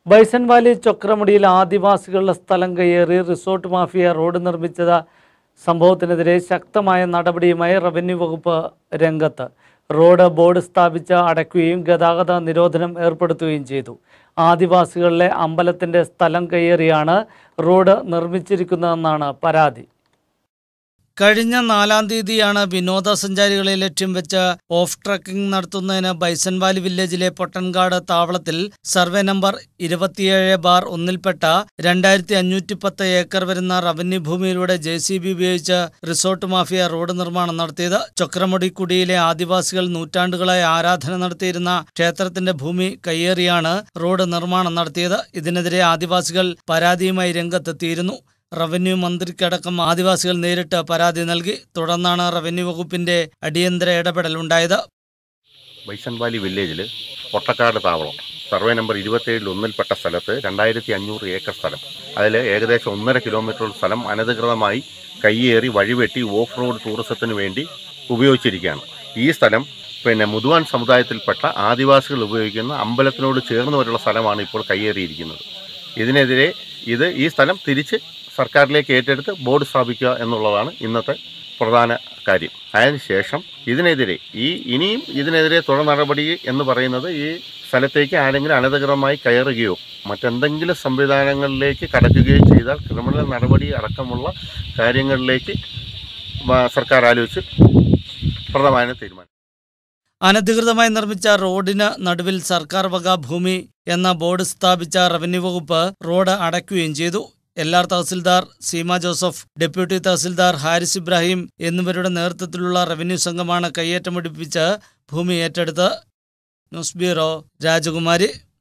bison Valley ചൊക്രമുടിയിൽ ആദിവാസികളുടെ സ്ഥലം കയ്യേറി റിസോർട്ട് മാഫിയ റോഡ് നിർമ്മിച്ചത് സംഭവത്തിനെതിരെ ശക്തമായ നടപടിയുമായി റവന്യൂ വകുപ്പ് രംഗത്ത് റോഡ് ബോർഡ് സ്ഥാപിച്ച് അടയ്ക്കുകയും ഗതാഗത നിരോധനം ഏർപ്പെടുത്തുകയും ചെയ്തു ആദിവാസികളിലെ അമ്പലത്തിൻ്റെ സ്ഥലം കയ്യേറിയാണ് റോഡ് നിർമ്മിച്ചിരിക്കുന്നതെന്നാണ് പരാതി കഴിഞ്ഞ നാലാം തീയതിയാണ് വിനോദസഞ്ചാരികളെ ലക്ഷ്യം വെച്ച് ഓഫ് ട്രക്കിംഗ് നടത്തുന്നതിന് ബൈസൺ വാലി വില്ലേജിലെ പൊട്ടൻകാട് താവളത്തിൽ സർവേ നമ്പർ ഇരുപത്തിയേഴ് ബാർ ഒന്നിൽപ്പെട്ട രണ്ടായിരത്തി അഞ്ഞൂറ്റി പത്ത് ഏക്കർ വരുന്ന റവന്യൂ ഭൂമിയിലൂടെ ജെ സി ബി ഉപയോഗിച്ച് റിസോർട്ട് മാഫിയ റോഡ് നിർമ്മാണം നടത്തിയത് ചക്രമുടിക്കുടിയിലെ ആദിവാസികൾ നൂറ്റാണ്ടുകളായി ആരാധന നടത്തിയിരുന്ന ക്ഷേത്രത്തിന്റെ ഭൂമി കയ്യേറിയാണ് റോഡ് നിർമ്മാണം നടത്തിയത് ഇതിനെതിരെ ആദിവാസികൾ പരാതിയുമായി രംഗത്തെത്തിയിരുന്നു റവന്യൂ മന്ത്രിക്കടക്കം ആദിവാസികൾ നേരിട്ട് പരാതി നൽകി തുടർന്നാണ് റവന്യൂ വകുപ്പിന്റെ അടിയന്തര ഇടപെടൽ ഉണ്ടായത് ബൈസൺ വാലി വില്ലേജിൽ പൊട്ടക്കാട് താവളം സർവേ നമ്പർ ഇരുപത്തേഴിൽ ഒന്നിൽപ്പെട്ട സ്ഥലത്ത് രണ്ടായിരത്തി അഞ്ഞൂറ് ഏക്കർ സ്ഥലം അതിൽ ഏകദേശം ഒന്നര കിലോമീറ്റർ സ്ഥലം അനധികൃതമായി കയ്യേറി വഴിവെട്ടി ഓഫ് റോഡ് ടൂറിസത്തിന് വേണ്ടി ഉപയോഗിച്ചിരിക്കുകയാണ് ഈ സ്ഥലം പിന്നെ മുതുവാൻ സമുദായത്തിൽപ്പെട്ട ആദിവാസികൾ ഉപയോഗിക്കുന്ന അമ്പലത്തിനോട് ചേർന്ന് വരുള്ള സ്ഥലമാണ് ഇപ്പോൾ കയ്യേറിയിരിക്കുന്നത് ഇതിനെതിരെ ഇത് ഈ സ്ഥലം തിരിച്ച് സർക്കാരിലേക്ക് ഏറ്റെടുത്ത് ബോർഡ് സ്ഥാപിക്കുക എന്നുള്ളതാണ് ഇന്നത്തെ പ്രധാന കാര്യം അതിനുശേഷം ഇതിനെതിരെ ഈ ഇനിയും ഇതിനെതിരെ തുടർ നടപടി എന്ന് പറയുന്നത് ഈ സ്ഥലത്തേക്ക് ആരെങ്കിലും അനധികൃതമായി കയറുകയോ മറ്റെന്തെങ്കിലും സംവിധാനങ്ങളിലേക്ക് കടക്കുകയോ ചെയ്താൽ ക്രിമിനൽ നടപടി അടക്കമുള്ള കാര്യങ്ങളിലേക്ക് മ- സർക്കാർ ആലോചിച്ച് പ്രധാന തീരുമാനം അനധികൃതമായി നിർമ്മിച്ച റോഡിന് നടുവിൽ സർക്കാർ വക ഭൂമി എന്ന ബോർഡ് സ്ഥാപിച്ച റവന്യൂ വകുപ്പ് റോഡ് അടയ്ക്കുകയും ചെയ്തു L R tahsildar Seema Joseph deputy tahsildar Haris Ibrahim എന്നിവരുടെ നേതൃത്വത്തിലുള്ള റവന്യൂ സംഘമാണ് കയ്യേറ്റമെടുപ്പിച്ച് ഭൂമി ഏറ്റെടുത്ത് ന്യൂസ് ബ്യൂറോ രാജകുമാരി